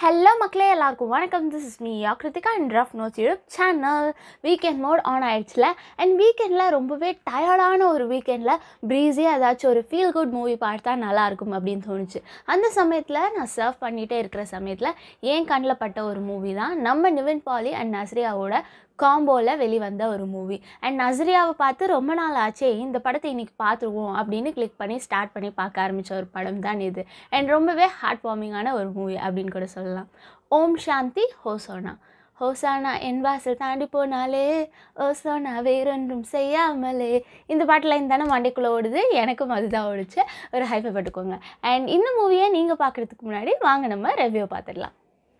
hello மக்களே எல்லாருக்கும் வணக்கம் this is me Krithika and rough notes YouTube channel weekend mode on ஆயிடுச்சுல அண்ட் வீக்கெண்டில் ரொம்பவே டயர்டான ஒரு வீக்கெண்டில் ப்ரீஸியாக ஏதாச்சும் ஒரு ஃபீல் குட் மூவி பார்த்தா நல்லாயிருக்கும் அப்படின்னு தோணுச்சு அந்த சமயத்தில் நான் சர்வ் பண்ணிகிட்டே இருக்கிற சமயத்தில் என் கண்ணில் பட்ட ஒரு மூவி தான் நம்ம நிவின் பாலி அண்ட் நஸ்ரியாவோட காம்போவில் வெளிவந்த ஒரு மூவி அண்ட் நஸ்ரியாவை பார்த்து ரொம்ப நாள் ஆச்சே இந்த படத்தை இன்னைக்கு பார்த்துருவோம் அப்படின்னு கிளிக் பண்ணி ஸ்டார்ட் பண்ணி பார்க்க ஆரம்பித்த ஒரு படம் தான் இது அண்ட் ரொம்பவே ஹார்ட் வார்மிங்கான ஒரு மூவி அப்படின்னு கூட சொல்லலாம் ஓம் சாந்தி ஹோசோனா ஹோசானா என் வாசல் தாண்டி போனாலே ஓசோனா வேறொன்றும் செய்யாமலே இந்த பாட்டில் இந்த தானே மண்டைக்குள்ளே ஓடுது எனக்கும் அதுதான் ஓடுச்சு ஒரு ஹைஃபை பட்டுக்கோங்க அண்ட் இந்த மூவியை நீங்கள் பார்க்குறதுக்கு முன்னாடி வாங்க நம்ம ரெவ்யூ பார்த்துடலாம்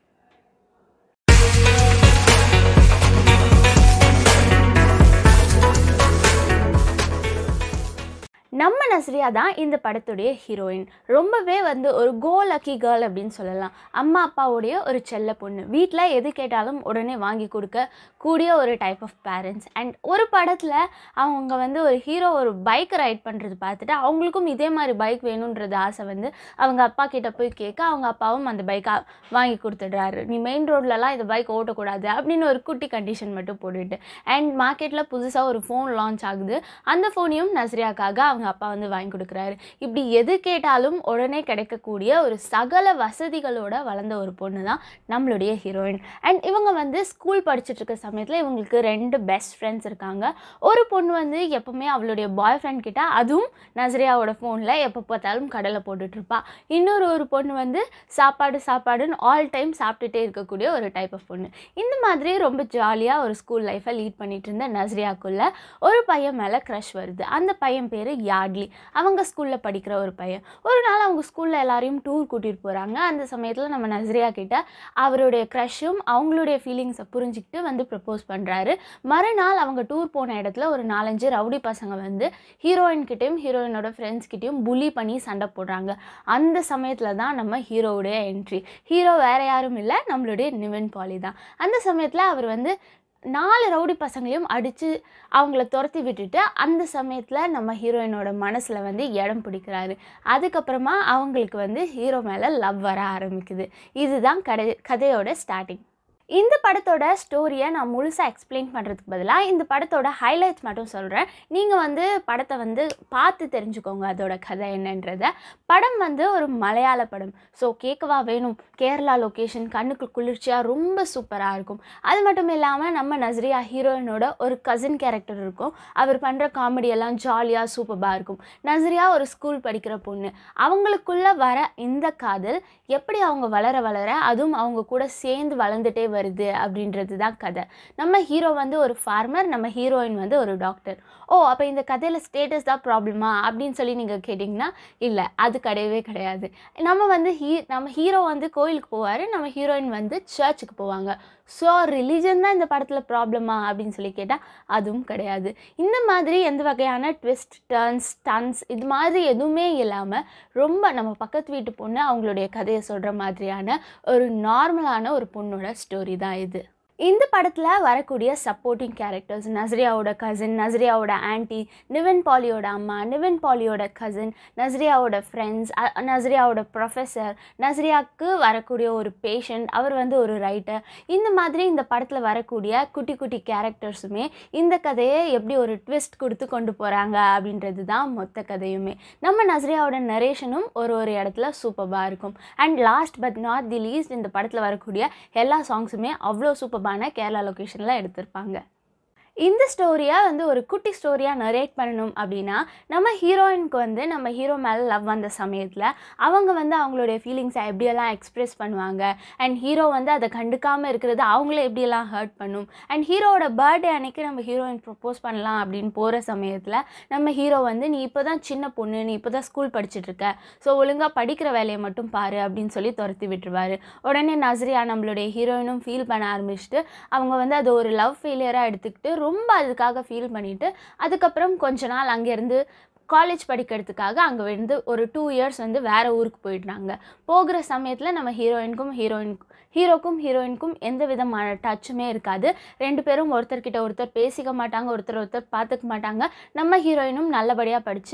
நம்ம நஸ்ரியா தான் இந்த படத்துடைய ஹீரோயின் ரொம்பவே வந்து ஒரு கோ லக்கி கேர்ள் அப்படின்னு சொல்லலாம் அம்மா அப்பாவுடைய ஒரு செல்ல பொண்ணு வீட்டில் எது கேட்டாலும் உடனே வாங்கி கொடுக்க கூடிய ஒரு டைப் ஆஃப் பேரண்ட்ஸ் அண்ட் ஒரு படத்தில் அவங்க வந்து ஒரு ஹீரோ ஒரு பைக் ரைட் பண்ணுறது பார்த்துட்டு அவங்களுக்கும் இதே மாதிரி பைக் வேணுன்றது ஆசை வந்து அவங்க அப்பா கிட்ட போய் கேட்க அவங்க அப்பாவும் அந்த பைக்கை வாங்கி கொடுத்துடுறாரு நீ மெயின் ரோட்லலாம் இந்த பைக் ஓட்டக்கூடாது அப்படின்னு ஒரு குட்டி கண்டிஷன் மட்டும் போட்டுட்டு அண்ட் மார்க்கெட்டில் புதுசாக ஒரு ஃபோன் லான்ச் ஆகுது அந்த ஃபோனையும் நஸ்ரியாக்காக அவங்க அப்பா வந்து வாங்கி கொடுக்குறாரு இப்படி எது கேட்டாலும் உடனே கிடைக்கக்கூடிய ஒரு சகல வசதிகளோட வளர்ந்த ஒரு பொண்ணு தான் நம்மளுடைய ஹீரோயின் அண்ட் இவங்க வந்து ஸ்கூல் படிச்சுட்டு இருக்க சமயத்தில் இவங்களுக்கு ரெண்டு பெஸ்ட் ஃப்ரெண்ட்ஸ் இருக்காங்க ஒரு பொண்ணு வந்து எப்பவுமே அவளுடைய பாய் ஃப்ரெண்ட் கிட்ட அதுவும் நஸ்ரியாவோட ஃபோனில் எப்போ பார்த்தாலும் கடலை போட்டுட்டு இருப்பா இன்னொரு ஒரு பொண்ணு வந்து சாப்பாடு சாப்பாடுன்னு ஆல் டைம் சாப்பிட்டுட்டே இருக்கக்கூடிய ஒரு டைப் ஆஃப் பொண்ணு இந்த மாதிரி ரொம்ப ஜாலியாக ஒரு ஸ்கூல் லைஃப்பை லீட் பண்ணிட்டு இருந்த நஸ்ரியாக்குள்ள ஒரு பையன் மேலே க்ரஷ் வருது அந்த பையன் பேர் யாட்லி அவங்க ஸ்கூலில் படிக்கிற ஒரு பையன் ஒரு நாள் அவங்க ஸ்கூலில் எல்லாரையும் டூர் கூட்டிகிட்டு போகிறாங்க அந்த சமயத்தில் நம்ம நஸ்ரியா கிட்ட அவருடைய க்ரஷும் அவங்களுடைய ஃபீலிங்ஸை புரிஞ்சுக்கிட்டு வந்து ப்ரப்போஸ் பண்ணுறாரு மறுநாள் அவங்க டூர் போன இடத்துல ஒரு நாலஞ்சு ரவுடி பசங்க வந்து ஹீரோயின் கிட்டேயும் ஹீரோயினோட ஃப்ரெண்ட்ஸ் கிட்டேயும் புலி பண்ணி சண்டை போடுறாங்க அந்த சமயத்தில் தான் நம்ம ஹீரோவுடைய என்ட்ரி ஹீரோ வேறு யாரும் இல்லை நம்மளுடைய நிவின் பாலி தான் அந்த சமயத்தில் அவர் வந்து நாலு ரவுடி பசங்களையும் அடித்து அவங்கள துரத்தி விட்டுட்டு அந்த சமயத்தில் நம்ம ஹீரோயினோட மனசில் வந்து இடம் பிடிக்கிறாரு அதுக்கப்புறமா அவங்களுக்கு வந்து ஹீரோ மேலே லவ் வர ஆரம்பிக்குது இதுதான் கதை கதையோட ஸ்டார்டிங் இந்த படத்தோட ஸ்டோரியை நான் முழுசாக எக்ஸ்பிளைன் பண்ணுறதுக்கு பதிலாக இந்த படத்தோட ஹைலைட்ஸ் மட்டும் சொல்கிறேன் நீங்கள் வந்து படத்தை வந்து பார்த்து தெரிஞ்சுக்கோங்க அதோட கதை என்னன்றத படம் வந்து ஒரு மலையாள படம் ஸோ கேட்கவா வேணும் கேரளா லொக்கேஷன் கண்ணுக்கு குளிர்ச்சியாக ரொம்ப சூப்பராக இருக்கும் அது மட்டும் இல்லாமல் நம்ம நஸ்ரியா ஹீரோயினோட ஒரு கசின் கேரக்டர் இருக்கும் அவர் பண்ணுற காமெடியெல்லாம் ஜாலியாக சூப்பராக இருக்கும் நஸ்ரியா ஒரு ஸ்கூல் படிக்கிற பொண்ணு அவங்களுக்குள்ளே வர இந்த காதல் எப்படி அவங்க வளர வளர அதுவும் அவங்க கூட சேர்ந்து வளர்ந்துட்டே வருது அப்படின்றது தான் கதை நம்ம ஹீரோ வந்து ஒரு ஃபார்மர் நம்ம ஹீரோயின் வந்து ஒரு டாக்டர் ஓ அப்போ இந்த கதையில் ஸ்டேட்டஸ் தான் ப்ராப்ளமா அப்படின்னு சொல்லி நீங்கள் கேட்டிங்கன்னா இல்லை அது கிடையவே கிடையாது நம்ம வந்து ஹீ நம்ம ஹீரோ வந்து கோயிலுக்கு போவார் நம்ம ஹீரோயின் வந்து சர்ச்சுக்கு போவாங்க ஸோ ரிலீஜன் தான் இந்த படத்தில் ப்ராப்ளமா அப்படின்னு சொல்லி கேட்டால் அதுவும் கிடையாது இந்த மாதிரி எந்த வகையான ட்விஸ்ட் டர்ன்ஸ் டன்ஸ் இது மாதிரி எதுவுமே இல்லாமல் ரொம்ப நம்ம பக்கத்து வீட்டு பொண்ணு அவங்களுடைய கதையை சொல்கிற மாதிரியான ஒரு நார்மலான ஒரு பொண்ணோட ஸ்டோரி தான் இது இந்த படத்தில் வரக்கூடிய சப்போர்ட்டிங் கேரக்டர்ஸ் நஸ்ரியாவோட கசின் நஸ்ரியாவோட ஆன்ட்டி நிவின் பாலியோட அம்மா நிவின் பாலியோட கசின் நஸ்ரியாவோட ஃப்ரெண்ட்ஸ் நஸ்ரியாவோட ப்ரொஃபஸர் நஸ்ரியாவுக்கு வரக்கூடிய ஒரு பேஷண்ட் அவர் வந்து ஒரு ரைட்டர் இந்த மாதிரி இந்த படத்தில் வரக்கூடிய குட்டி குட்டி கேரக்டர்ஸுமே இந்த கதையை எப்படி ஒரு ட்விஸ்ட் கொடுத்து கொண்டு போகிறாங்க அப்படின்றது தான் மொத்த கதையுமே நம்ம நஸ்ரியாவோட நரேஷனும் ஒரு ஒரு இடத்துல சூப்பராக இருக்கும் and last but not the least இந்த படத்தில் வரக்கூடிய எல்லா சாங்ஸுமே அவ்வளோ சூப்பரான கேரளா லொக்கேஷனில் எடுத்திருப்பாங்க இந்த ஸ்டோரியை வந்து ஒரு குட்டி ஸ்டோரியாக நரேட் பண்ணணும் அப்படின்னா நம்ம ஹீரோயினுக்கு வந்து நம்ம ஹீரோ மேலே லவ் வந்த சமயத்தில் அவங்க வந்து அவங்களுடைய ஃபீலிங்ஸை எப்படியெல்லாம் எக்ஸ்ப்ரெஸ் பண்ணுவாங்க அண்ட் ஹீரோ வந்து அதை கண்டுக்காமல் இருக்கிறது அவங்கள எப்படியெல்லாம் ஹர்ட் பண்ணும் அண்ட் ஹீரோவோட பர்த்டே அன்னைக்கு நம்ம ஹீரோயின் ப்ரப்போஸ் பண்ணலாம் அப்படின்னு போகிற சமயத்தில் நம்ம ஹீரோ வந்து நீ இப்போ தான் சின்ன பொண்ணு நீ இப்போ தான் ஸ்கூல் படிச்சுட்டு இருக்க ஸோ ஒழுங்காக படிக்கிற வேலையை மட்டும் பாரு அப்படின்னு சொல்லி துரத்தி விட்டுருவாரு உடனே நஸ்ரியா நம்மளுடைய ஹீரோயினும் ஃபீல் பண்ண ஆரம்பிச்சுட்டு அவங்க வந்து அதை ஒரு லவ் ஃபெயிலியராக எடுத்துக்கிட்டு ரொம்ப அதுக்காக ஃபீல் பண்ணிவிட்டு அதுக்கப்புறம் கொஞ்ச நாள் அங்கேருந்து காலேஜ் படிக்கிறதுக்காக அங்கே வந்து ஒரு டூ இயர்ஸ் வந்து வேறு ஊருக்கு போயிடுறாங்க போகிற சமயத்தில் நம்ம ஹீரோயினுக்கும் ஹீரோயின் ஹீரோக்கும் ஹீரோயினுக்கும் எந்த விதமான டச்சுமே இருக்காது ரெண்டு பேரும் ஒருத்தர்கிட்ட ஒருத்தர் பேசிக்க மாட்டாங்க ஒருத்தர் ஒருத்தர் பார்த்துக்க மாட்டாங்க நம்ம ஹீரோயினும் நல்லபடியாக படித்து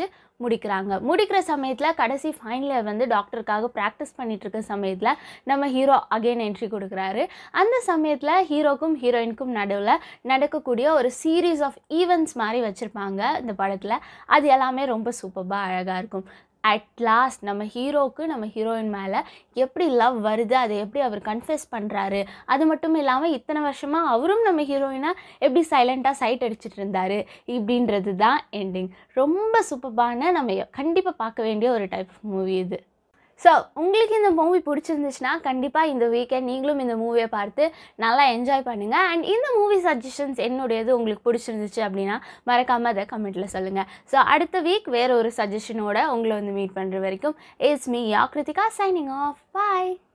முடிக்கிறாங்க முடிக்கிற சமயத்தில் கடைசி ஃபைனலில் வந்து டாக்டருக்காக ப்ராக்டிஸ் பண்ணிட்டு இருக்க சமயத்தில் நம்ம ஹீரோ அகைன் என்ட்ரி கொடுக்குறாரு அந்த சமயத்தில் ஹீரோக்கும் ஹீரோயினுக்கும் நடுவில் நடக்கக்கூடிய ஒரு சீரீஸ் ஆஃப் ஈவெண்ட்ஸ் மாதிரி வச்சுருப்பாங்க இந்த படத்தில் அது எல்லாமே ரொம்ப சூப்பராக அழகாக இருக்கும் அட் லாஸ்ட் நம்ம ஹீரோவுக்கு நம்ம ஹீரோயின் மேலே எப்படி லவ் வருது அதை எப்படி அவர் கன்ஃபெஸ் பண்ணுறாரு அது மட்டும் இல்லாமல் இத்தனை வருஷமாக அவரும் நம்ம ஹீரோயினை எப்படி சைலண்ட்டாக சைட் அடிச்சிட்டு இருந்தார் இப்படின்றது தான் எண்டிங் ரொம்ப சூப்பரான நம்ம கண்டிப்பாக பார்க்க வேண்டிய ஒரு டைப் ஆஃப் மூவி இது ஸோ உங்களுக்கு இந்த மூவி பிடிச்சிருந்துச்சுன்னா கண்டிப்பாக இந்த வீக்கெண்ட் நீங்களும் இந்த மூவியை பார்த்து நல்லா என்ஜாய் பண்ணுங்கள் அண்ட் இந்த மூவி சஜஷன்ஸ் என்னுடையது உங்களுக்கு பிடிச்சிருந்துச்சு அப்படின்னா மறக்காமல் அதை கமெண்ட்டில் சொல்லுங்கள் ஸோ அடுத்த வீக் வேறு ஒரு சஜஷனோட உங்களை வந்து மீட் பண்ணுற வரைக்கும் it's me yeah Krithika signing off bye